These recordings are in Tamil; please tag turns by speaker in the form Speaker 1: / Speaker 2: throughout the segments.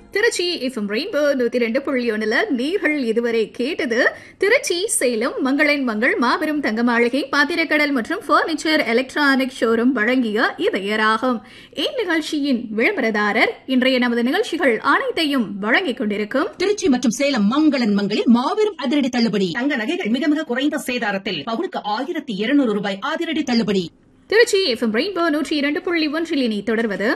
Speaker 1: திருச்சி எஃப்எம் ரெயின்போ நூத்தி ரெண்டு புள்ளி ஒண்ணுல நீர்கள் இதுவரை கேட்டது திருச்சி சேலம் மங்களன் மங்கள் மாபெரும் தங்க மாளிகை பாத்திரக்கடல் மற்றும் பர்னிச்சர் எலக்ட்ரானிக் ஷோரூம் வழங்கிய இதயராகும் இந்நிகழ்ச்சியின் விளம்பரதாரர் இன்றைய நமது நிகழ்ச்சிகள் அனைத்தையும் வழங்கிக் கொண்டிருக்கும்
Speaker 2: திருச்சி மற்றும் சேலம் மங்களன் மங்களில் மாபெரும் அதிரடி தள்ளுபடி தங்க நகைகள் மிக மிக குறைந்த சேதாரத்தில் பவுனுக்கு ஆயிரத்தி இருநூறு ரூபாய் அதிரடி தள்ளுபடி
Speaker 1: திருச்சி எஃப்எம் ரெயின்போ நூற்றி இரண்டு புள்ளி ஒன்றில் இனி தொடர்வது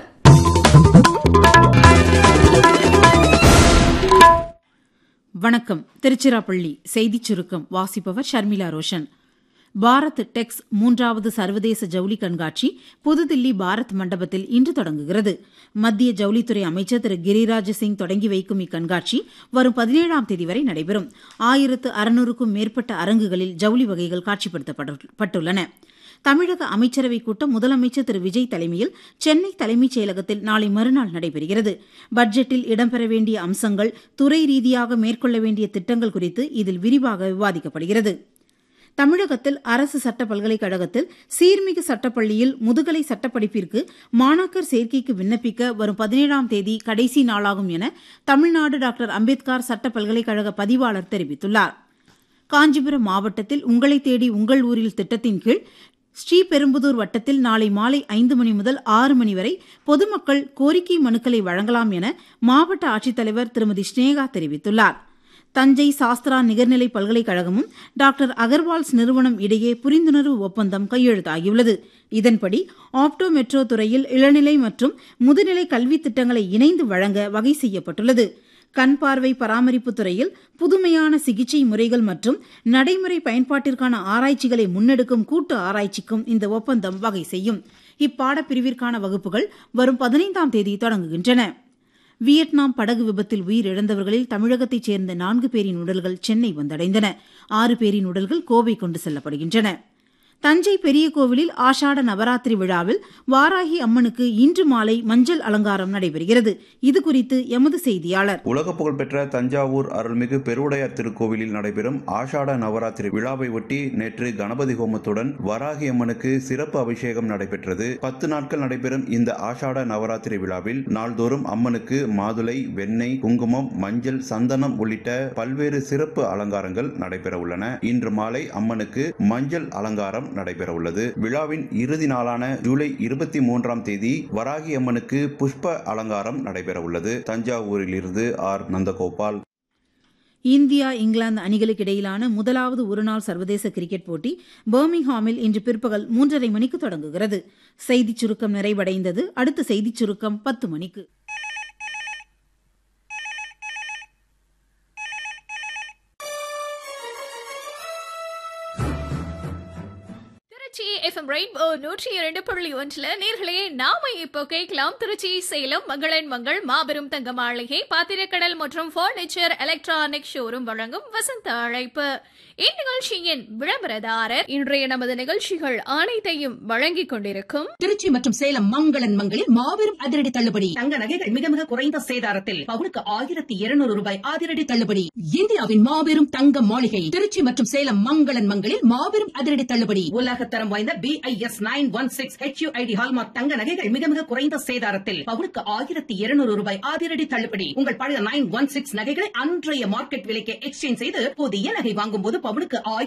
Speaker 3: வணக்கம் திருச்சிராப்பள்ளி செய்திச் சுருக்கம் வாசிப்பவர் ஷர்மிளா ரோஷன் பாரத் டெக்ஸ் மூன்றாவது சர்வதேச ஜவுளி கண்காட்சி புதுதில்லி பாரத் மண்டபத்தில் இன்று தொடங்குகிறது மத்திய ஜவுளித்துறை அமைச்சர் திரு கிரிராஜ் சிங் தொடங்கி வைக்கும் இக்கண்காட்சி வரும் பதினேழாம் தேதி வரை நடைபெறும் ஆயிரத்து அறுநூறுக்கும் மேற்பட்ட அரங்குகளில் ஜவுளி வகைகள் காட்சிப்படுத்தப்பட்டுள்ளன தமிழக அமைச்சரவைக் கூட்டம் முதலமைச்சர் திரு விஜய் தலைமையில் சென்னை தலைமைச் செயலகத்தில் நாளை மறுநாள் நடைபெறுகிறது பட்ஜெட்டில் இடம்பெற வேண்டிய அம்சங்கள் துறை ரீதியாக மேற்கொள்ள வேண்டிய திட்டங்கள் குறித்து இதில் விரிவாக விவாதிக்கப்படுகிறது தமிழகத்தில் அரசு சட்ட பல்கலைக்கழகத்தில் சீர்மிகு சட்டப்பள்ளியில் முதுகலை சட்டப்படிப்பிற்கு மாணாக்கர் சேர்க்கைக்கு விண்ணப்பிக்க வரும் பதினேழாம் தேதி கடைசி நாளாகும் என தமிழ்நாடு டாக்டர் அம்பேத்கர் சட்ட பல்கலைக்கழக பதிவாளர் தெரிவித்துள்ளார் காஞ்சிபுரம் மாவட்டத்தில் உங்களை தேடி உங்கள் ஊரில் திட்டத்தின் கீழ் ஸ்ரீபெரும்புதூர் வட்டத்தில் நாளை மாலை ஐந்து மணி முதல் ஆறு மணி வரை பொதுமக்கள் கோரிக்கை மனுக்களை வழங்கலாம் என மாவட்ட ஆட்சித்தலைவர் திருமதி ஸ்னேகா தெரிவித்துள்ளார் தஞ்சை சாஸ்திரா நிகர்நிலை பல்கலைக்கழகமும் டாக்டர் அகர்வால்ஸ் நிறுவனம் இடையே புரிந்துணர்வு ஒப்பந்தம் கையெழுத்தாகியுள்ளது இதன்படி ஆப்டோ மெட்ரோ துறையில் இளநிலை மற்றும் முதுநிலை கல்வித் திட்டங்களை இணைந்து வழங்க வகை செய்யப்பட்டுள்ளது கண் பார்வை பராமரிப்பு துறையில் புதுமையான சிகிச்சை முறைகள் மற்றும் நடைமுறை பயன்பாட்டிற்கான ஆராய்ச்சிகளை முன்னெடுக்கும் கூட்டு ஆராய்ச்சிக்கும் இந்த ஒப்பந்தம் வகை செய்யும் இப்பாடப்பிரிவிற்கான வகுப்புகள் வரும் பதினைந்தாம் தேதி தொடங்குகின்றன வியட்நாம் படகு விபத்தில் உயிரிழந்தவர்களில் தமிழகத்தைச் சேர்ந்த நான்கு பேரின் உடல்கள் சென்னை வந்தடைந்தன ஆறு பேரின் உடல்கள் கோவை கொண்டு செல்லப்படுகின்றன தஞ்சை பெரிய கோவிலில் ஆஷாட நவராத்திரி விழாவில் வாராகி அம்மனுக்கு இன்று மாலை மஞ்சள் அலங்காரம் நடைபெறுகிறது இதுகுறித்து எமது செய்தியாளர்
Speaker 4: உலக புகழ்பெற்ற தஞ்சாவூர் அருள்மிகு பெருவுடையார் திருக்கோவிலில் நடைபெறும் ஆஷாட நவராத்திரி விழாவை ஒட்டி நேற்று கணபதி ஹோமத்துடன் வராகி அம்மனுக்கு சிறப்பு அபிஷேகம் நடைபெற்றது பத்து நாட்கள் நடைபெறும் இந்த ஆஷாட நவராத்திரி விழாவில் நாள்தோறும் அம்மனுக்கு மாதுளை வெண்ணெய் குங்குமம் மஞ்சள் சந்தனம் உள்ளிட்ட பல்வேறு சிறப்பு அலங்காரங்கள் நடைபெற உள்ளன இன்று மாலை அம்மனுக்கு மஞ்சள் அலங்காரம் நடைபெற உள்ளது விழாவின் இறுதி நாளான ஜூலை இருபத்தி மூன்றாம் தேதி வராகி அம்மனுக்கு புஷ்ப அலங்காரம் நடைபெற உள்ளது தஞ்சாவூரிலிருந்து ஆர் நந்தகோபால்
Speaker 3: இந்தியா இங்கிலாந்து அணிகளுக்கு இடையிலான முதலாவது ஒருநாள் சர்வதேச கிரிக்கெட் போட்டி பர்மிங்ஹாமில் இன்று பிற்பகல் மூன்றரை மணிக்கு தொடங்குகிறது செய்திச் சுருக்கம் நிறைவடைந்தது அடுத்த செய்திச் சுருக்கம் பத்து மணிக்கு
Speaker 1: திருச்சி எஃப்எம் ரெயின்போ நூற்றி இரண்டு புள்ளி ஒன்றுல நேர்களே நாம இப்போ கேட்கலாம் திருச்சி சேலம் மங்களன் மங்கள் மாபெரும் தங்க மாளிகை பாத்திரக்கடல் மற்றும் பர்னிச்சர் எலக்ட்ரானிக் ஷோரூம் வழங்கும் வசந்த அழைப்பு இந்நிகழ்ச்சியின் விளம்பரதாரர் இன்றைய நமது நிகழ்ச்சிகள் அனைத்தையும் வழங்கிக் கொண்டிருக்கும்
Speaker 2: திருச்சி மற்றும் சேலம் மங்களன் மங்களில் மாபெரும் அதிரடி தள்ளுபடி தங்க நகைகள் மிக மிக குறைந்த சேதாரத்தில் பவுனுக்கு ஆயிரத்தி இருநூறு ரூபாய் அதிரடி தள்ளுபடி இந்தியாவின் மாபெரும் தங்க மாளிகை திருச்சி மற்றும் சேலம் மங்களன் மங்களில் மாபெரும் அதிரடி தள்ளுபடி உலகத்தரம் வாய்ந்த B I S nine one six HUID hallmark தங்க நகைகள் மிக மிக குறைந்த சேதாரத்தில் பவுனுக்கு ஆயிரத்தி இருநூறு ரூபாய் அதிரடி தள்ளுபடி உங்கள் பழைய நைன் ஒன் சிக்ஸ் நகைகளை அன்றைய மார்க்கெட் விலைக்கு எக்ஸ்சேஞ்ச் செய்து புதிய நகை வாங்கும் போது பவுனுக்கு